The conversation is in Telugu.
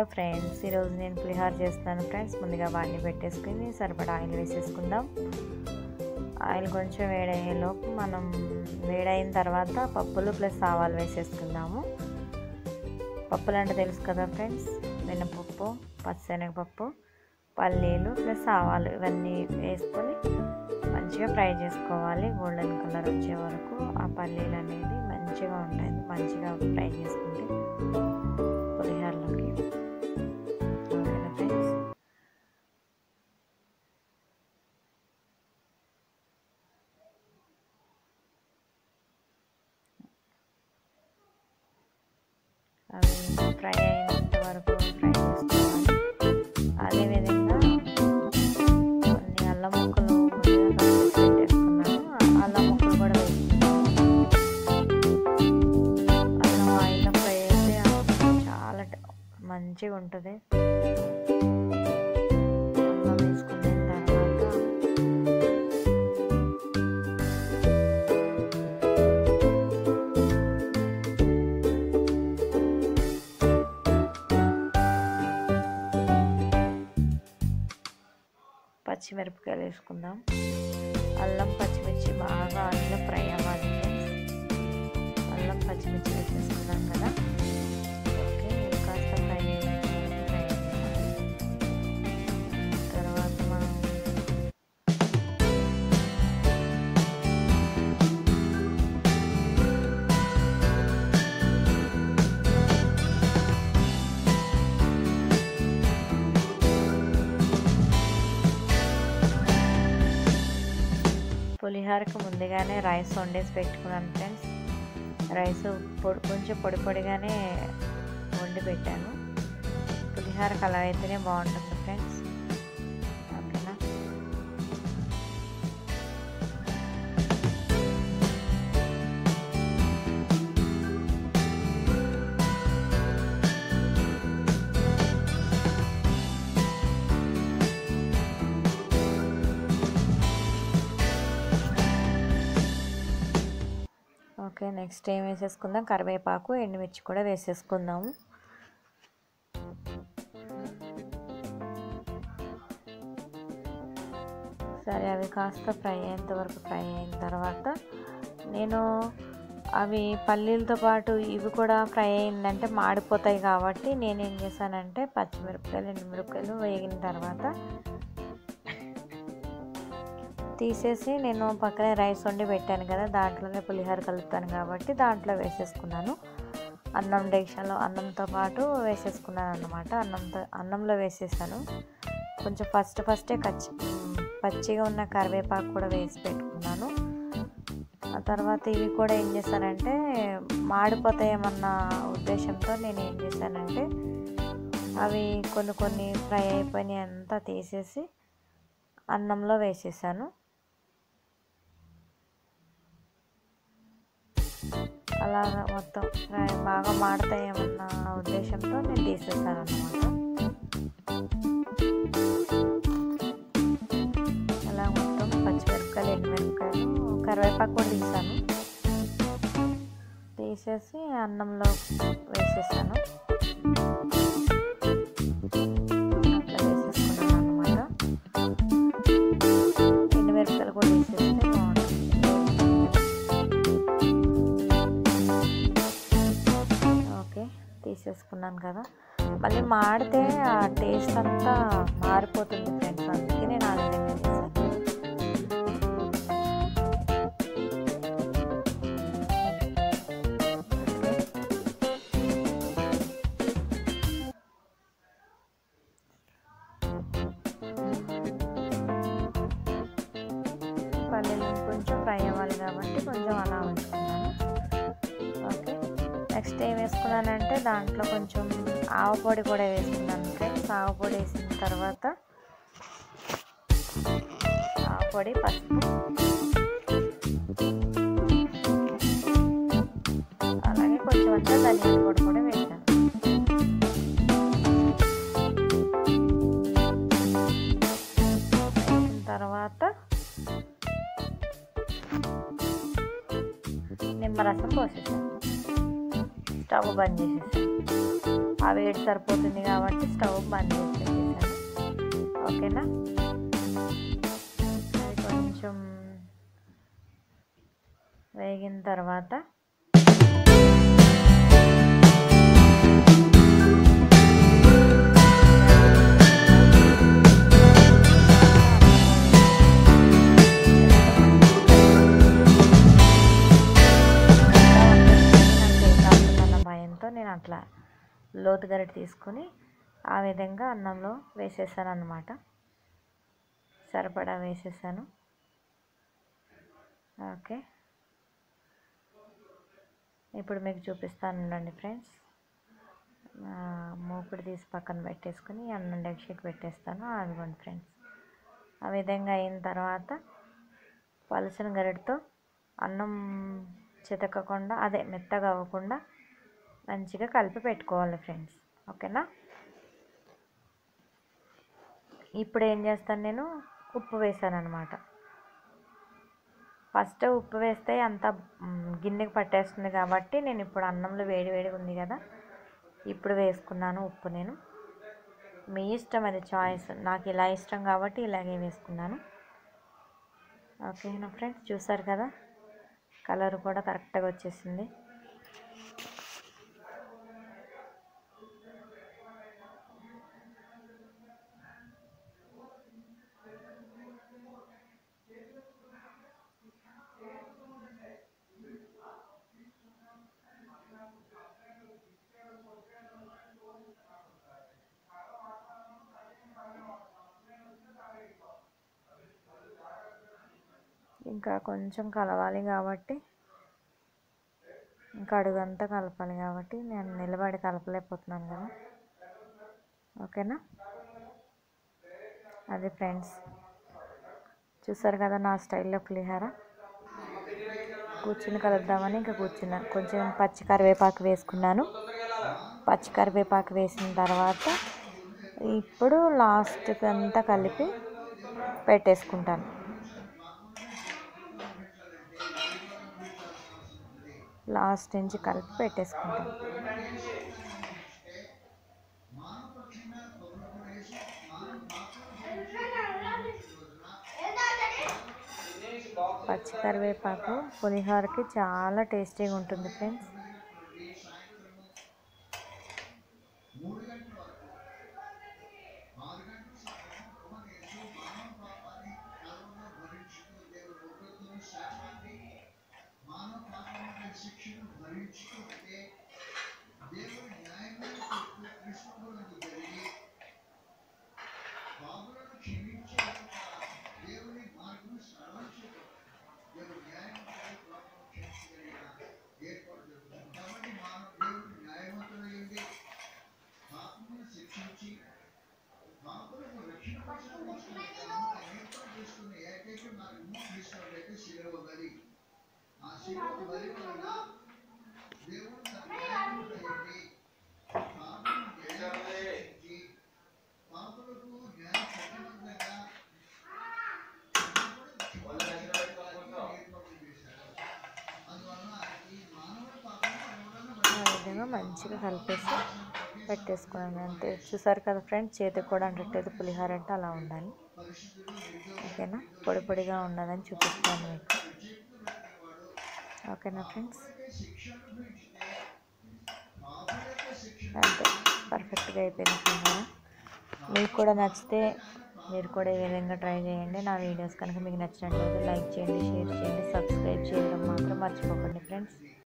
హలో ఫ్రెండ్స్ ఈరోజు నేను పులిహార చేస్తాను ఫ్రెండ్స్ ముందుగా వాడిని పెట్టేసుకుని సరిపడా ఆయిల్ వేసేసుకుందాం ఆయిల్ కొంచెం వేడయ్యేలోపు మనం వేడైన తర్వాత పప్పులు ప్లస్ ఆవాలు వేసేసుకుందాము పప్పులు అంటే తెలుసు కదా ఫ్రెండ్స్ మినపప్పు పచ్చిశనగపప్పు పల్లీలు ప్లస్ ఆవాలు ఇవన్నీ వేసుకొని మంచిగా ఫ్రై చేసుకోవాలి గోల్డెన్ కలర్ వచ్చే వరకు ఆ పల్లీలు అనేది మంచిగా ఉంటుంది మంచిగా ఫ్రై చేసుకుంటే పులిహోరలోకి ఓకేనా ఫ్రెండ్స్ అవి ఫ్రై అయినంత వరకు ఫ్రై చేసుకోవాలి అదేవిధంగా కొన్ని అల్లం ముక్కలు ముందుగా కట్ చేసి పెట్టేసుకున్నాను ఆ అల్లం ముక్కలు కూడా వేసుకున్నాను అల్లం ఆయిల్లో ఫ్రై అయితే చాలా ట- మంచిగా ఉంటుంది అల్లం వేసుకున్న తర్వాత పచ్చిమిరపకాయలు వేసుకుందాం అల్లం పచ్చిమిర్చి బాగా ఆయిల్లో ఫ్రై అవ్వాలి అల్లం పచ్చిమిర్చి వేసేసుకున్నాం కదా ఓకే ఇవి కాస్త ఫ్రై అయ్యేంతవరకు ఫ్రై అవ్వాలి. తర్వాత మనం పులిహోరకు ముందుగానే రైస్ వండేసి పెట్టుకున్నాను ఫ్రెండ్స్ రైస్ పొడి కొంచెం పొడి పొడిగానే వండి పెట్టాను పులిహోరకు అలా అయితేనే బాగుంటుంది ఫ్రెండ్స్ ఓకేనా ఓకే నెక్స్ట్ ఏం వేసేసుకుందాం కరివేపాకు ఎండుమిర్చి కూడా వేసేసుకుందాము సరే అవి కాస్త ఫ్రై అయ్యేంత వరకు ఫ్రై అయిన తర్వాత నేను అవి పల్లీలతో పాటు ఇవి కూడా ఫ్రై అయిందంటే మాడిపోతాయి కాబట్టి నేను ఏం చేశానంటే పచ్చిమిరపకాయలు ఎండుమిరపకాయలు వేగిన తర్వాత తీసేసి నేను పక్కనే రైస్ వండి పెట్టాను కదా దాంట్లోనే పులిహోర కలుపుతాను కాబట్టి దాంట్లో వేసేసుకున్నాను అన్నం డెక్షన్లో అన్నంతో పాటు వేసేసుకున్నాను అన్నమాట అన్నంతో అన్నంలో వేసేసాను కొంచెం ఫస్ట్ ఫస్టే కచ్చి పచ్చిగా ఉన్న కరివేపాకు కూడా వేసి పెట్టుకున్నాను ఆ తర్వాత ఇవి కూడా ఏం చేశానంటే మాడిపోతాయేమన్న ఉద్దేశంతో నేను ఏం చేశానంటే అవి కొన్ని కొన్ని ఫ్రై అయిపోయినాయి అంతా తీసేసి అన్నంలో వేసేసాను అలాగా మొత్తం ఫ్రై బాగా మాడతాయేమన్న ఉద్దేశంతో నేను తీసేసాను అనమాట అలా మొత్తం పచ్చిమిరపకాయలు ఎండుమిరపకాయలు కరివేపాకు కూడా తీసాను తీసేసి అన్నంలో వేసేసాను అట్లా వేసేసుకున్నాను అనమాట ఎండుమిరపకాయలు కూడా వేసేస్తే బాగుంటుంది ఓకే తీసేసుకున్నాను కదా మళ్ళీ మాడితే ఆ టేస్ట్ అంతా మారిపోతుంది ఫ్రెండ్స్ అందుకే నేను ఆ విధంగా చేశాను పల్లీలు కొంచెం ఫ్రై అవ్వాలి కాబట్టి కొంచెం అలా ఉంచుకున్నాను ఓకే నెక్స్ట్ ఏం వేసుకున్నానంటే దాంట్లో కొంచెం ఆవ పొడి కూడా వేసుకున్నాను ఫ్రెండ్స్ ఆవ పొడి వేసిన తర్వాత ఆవ పొడి పసుపు అలాగే కొంచెం అంతా ధనియాల పొడి కూడా వేసాను వేసిన తర్వాత నిమ్మరసం పోసేసాను స్టవ్ బంద్ చేసేసాను ఆ వేడి సరిపోతుంది కాబట్టి స్టవ్ బంద్ చేసి పెట్టేశాను ఓకేనా అది కొంచెం వేగిన తర్వాత అన్న భయంతో నేను అట్లా లోతు గరిటె తీసుకొని ఆ విధంగా అన్నంలో వేసేసాను అన్నమాట సరిపడా వేసేసాను ఓకే ఇప్పుడు మీకు చూపిస్తాను ఉండండి ఫ్రెండ్స్ మూకుడు తీసి పక్కన పెట్టేసుకుని అన్నం డెక్షీట్ పెట్టేస్తాను అదిగోండి ఫ్రెండ్స్ ఆ విధంగా అయిన తర్వాత పలసిన గరిటతో అన్నం చితకకుండా అదే మెత్తగా అవ్వకుండా మంచిగా కలిపి పెట్టుకోవాలి ఫ్రెండ్స్ ఓకేనా ఇప్పుడు ఏం చేస్తాను నేను ఉప్పు వేసాను అనమాట ఫస్ట్ ఉప్పు వేస్తే అంత గిన్నెకి పట్టేస్తుంది కాబట్టి నేను ఇప్పుడు అన్నంలో వేడి వేడిగా ఉంది కదా ఇప్పుడు వేసుకున్నాను ఉప్పు నేను మీ ఇష్టం అది చాయిస్ నాకు ఇలా ఇష్టం కాబట్టి ఇలాగే వేసుకున్నాను ఓకేనా ఫ్రెండ్స్ చూసారు కదా కలర్ కూడా కరెక్ట్గా వచ్చేసింది ఇంకా కొంచెం కలవాలి కాబట్టి ఇంకా అడుగంతా కలపాలి కాబట్టి నేను నిలబడి కలపలేకపోతున్నాను కదా ఓకేనా అది ఫ్రెండ్స్ చూసారు కదా నా స్టైల్లో పులిహార కూర్చుని కలుద్దామని ఇంకా కూర్చున్నాను కొంచెం పచ్చి కరివేపాకు వేసుకున్నాను పచ్చి కరివేపాకు వేసిన తర్వాత ఇప్పుడు లాస్ట్కి అంతా కలిపి పెట్టేసుకుంటాను లాస్ట్ నుంచి కలిపి పెట్టేసుకుంటాను పచ్చి కరివేపాకు పులిహోరకి చాలా టేస్టీగా ఉంటుంది ఫ్రెండ్స్ ఆ విధంగా మంచిగా కలిపేసి పెట్టేసుకున్నాను అంతే చూసారు కదా ఫ్రెండ్స్ చేతికి కూడా అంటట్లేదు పులిహోర అంటే అలా ఉండాలి ఓకేనా పొడి పొడిగా ఉన్నదని చూపిస్తాను మీకు ఓకేనా ఫ్రెండ్స్ అంతే పర్ఫెక్ట్గా అయిపోయిన పులిహోర మీకు కూడా నచ్చితే మీరు కూడా ఈ విధంగా ట్రై చేయండి నా వీడియోస్ కనుక మీకు నచ్చినట్లయితే లైక్ చేయండి షేర్ చేయండి సబ్స్క్రైబ్ చేయడం మాత్రం మర్చిపోకండి ఫ్రెండ్స్